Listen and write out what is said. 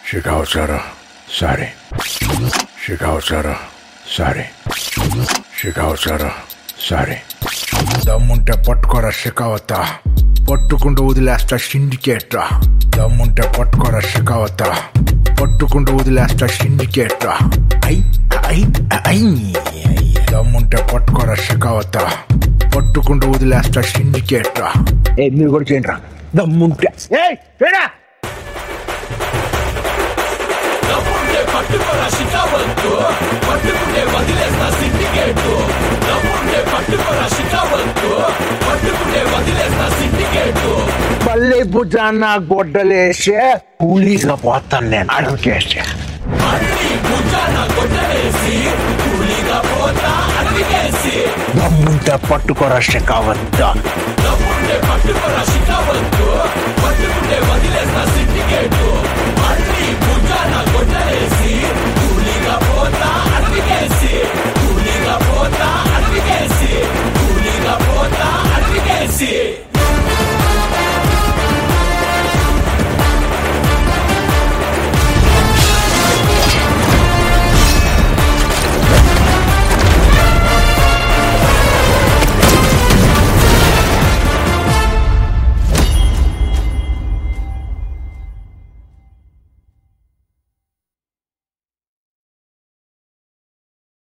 Shikawasara, sorry. Shikawasara, sorry. Shikawasara, sorry. దమ్ముంటే పట్టుకోరా షికావత పట్టుకుంటూ వదిలేస్తా సిండికేట్రా దమ్ముంటే పట్టుకోరా షికావత పట్టుకుంటూ వదిలేస్తా సిండికేట్రా ఐ ఐ ఐ దమ్ముంటే పట్టుకోరా షికావత పట్టుకుంటూ వదిలేస్తా సిండికేట్రా ఏ మీరు కూడా చేయండి రా దమ్ముంటే ఏయ్ చేయరా నమ్ముంటే పట్టుకోరా షికావద్దు పట్టుకుంటే వదిలేస్తా సిండికేట్ నమ్ముంటే పట్టుకోరా షికావద్దు పట్టుకుంటే వదిలేస్తా సిండికేట్ పల్లె భుజాన గొడ్డలేసే కూలీగా పోతాను నేను అడుగుకేసే అన్ని భుజాన కొట్టలేసి కూలీగా పోతా అడిగేసి దమ్ముంటే పట్టుకోరా షికావద్దా నమ్ముంటే పట్టుకోరా షికావద్దు పట్టుకుంటే వదిలేస్తా